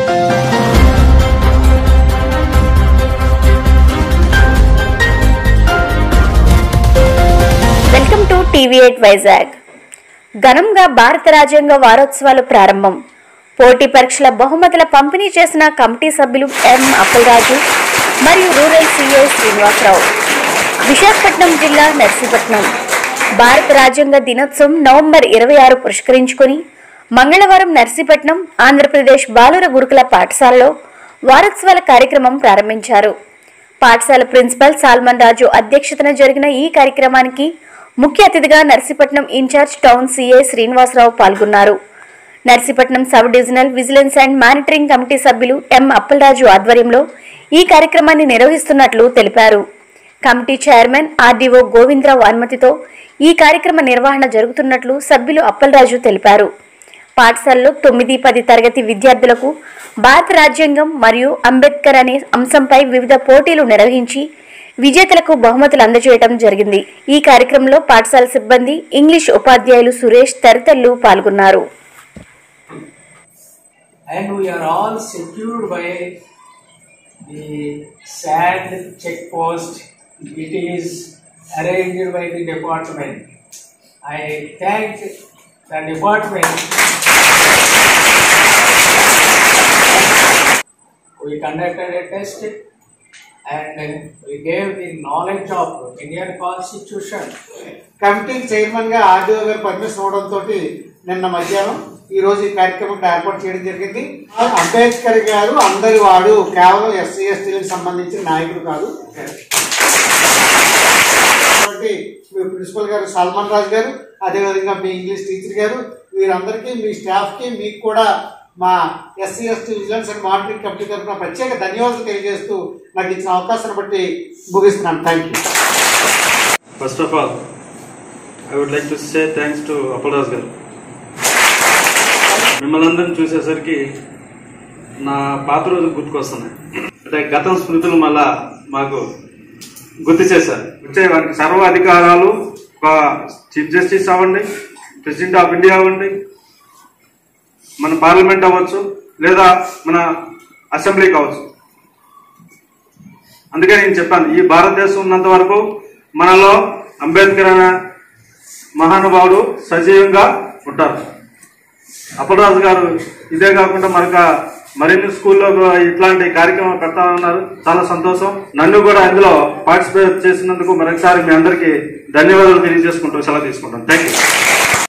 Welcome to TV eight Vizag ఘనంగా భారత రాజ్యాంగ వారోత్సవాలు ప్రారంభం పోటీ పరీక్షల బహుమతుల పంపిణీ చేసిన కమిటీ సభ్యులు ఎం అప్పలరాజు మరియు రూరల్ సీఏ శ్రీనివాసరావు విశాఖపట్నం జిల్లా నర్సీపట్నం భారత రాజ్యాంగ దినోత్సవం నవంబర్ ఇరవై ఆరు పురస్కరించుకుని మంగళవారం నర్సీపట్నం ఆంధ్రప్రదేశ్ బాలుర గురుకుల పాఠశాలలో వారోత్సవాల కార్యక్రమం ప్రారంభించారు పాఠశాల ప్రిన్సిపల్ సాల్మన్ రాజు అధ్యక్షతన జరిగిన ఈ కార్యక్రమానికి ముఖ్య అతిథిగా Narsipatnam incharge town CA Srinivasarao పాల్గొన్నారు Narsipatnam sub divisional vigilance and monitoring committee సభ్యులు ఎం అప్పలరాజు ఆధ్వర్యంలో ఈ కార్యక్రమాన్ని నిర్వహిస్తున్నట్లు తెలిపారు కమిటీ చైర్మన్ ఆర్డీఓ గోవిందరావు అనుమతితో ఈ కార్యక్రమ నిర్వహణ జరుగుతున్నట్లు సభ్యులు అప్పలరాజు తెలిపారు పాఠశాలలో తొమ్మిది పది తరగతి విద్యార్థులకు భారత రాజ్యాంగం మరియు అంబేద్కర్ అనే అంశంపై వివిధ పోటీలు నిర్వహించి విజేతలకు బహుమతులు అందజేయడం జరిగింది ఈ కార్యక్రమంలో పాఠశాల సిబ్బంది ఇంగ్లీష్ ఉపాధ్యాయులు సురేష్ తదితరులు పాల్గొన్నారు and we are all secured by the sad check post. It is arranged by the department. I thank the department. We conducted a test and we gave the knowledge of Indian Constitution. Committee chairman గా RDO గారు permission అవడంతో నిన్న మధ్యాహ్నం ఈ రోజు ఈ కార్యక్రమం ఏర్పాటు చేయడం జరిగింది అంబేద్కర్ గారు అందరి వాడు కేవలం ఎస్సీ ఎస్టీలకు సంబంధించిన నాయకుడు కాదు కాబట్టి మీ ప్రిన్సిపల్ గారు సల్మాన్ రాజు గారు అదేవిధంగా మీ ఇంగ్లీష్ టీచర్ గారు వీరందరికీ మీ స్టాఫ్ కి మీకు కూడా మా SC ST vigilance and monitoring committee తరఫున ప్రత్యేక ధన్యవాదాలు తెలియజేస్తూ నాకు ఇచ్చిన అవకాశాన్ని బట్టి ముగిస్తున్నాను thank you First of all, I would like to say thanks to Appalaraj గారు మిమ్మల్ని అందరిని చూసేసరికి నా పాత రోజు గుర్తుకొస్తున్నాయి అంటే గతం స్మృతులు మళ్ళా మాకు గుర్తు చేశారు వచ్చే వారికి సర్వ అధికారాలు ఒక చీఫ్ జస్టిస్ అవ్వండి ప్రెసిడెంట్ ఆఫ్ ఇండియా అవ్వండి మన పార్లమెంట్ అవ్వచ్చు లేదా మన అసెంబ్లీ కావచ్చు అందుకే నేను చెప్పాను ఈ భారతదేశం ఉన్నంత వరకు మనలో అంబేద్కర్ అనే మహానుభావుడు సజీవంగా ఉంటారు అప్పలరాజు గారు ఇదే కాకుండా మరొక మరిన్ని స్కూల్లో ఇట్లాంటి కార్యక్రమాలు పెడతా ఉన్నారు చాలా సంతోషం నన్ను కూడా అందులో పార్టిసిపేట్ చేసినందుకు మరొకసారి మీ అందరికీ ధన్యవాదాలు తెలియజేసుకుంటూ సెలవు తీసుకుంటాను థ్యాంక్ యూ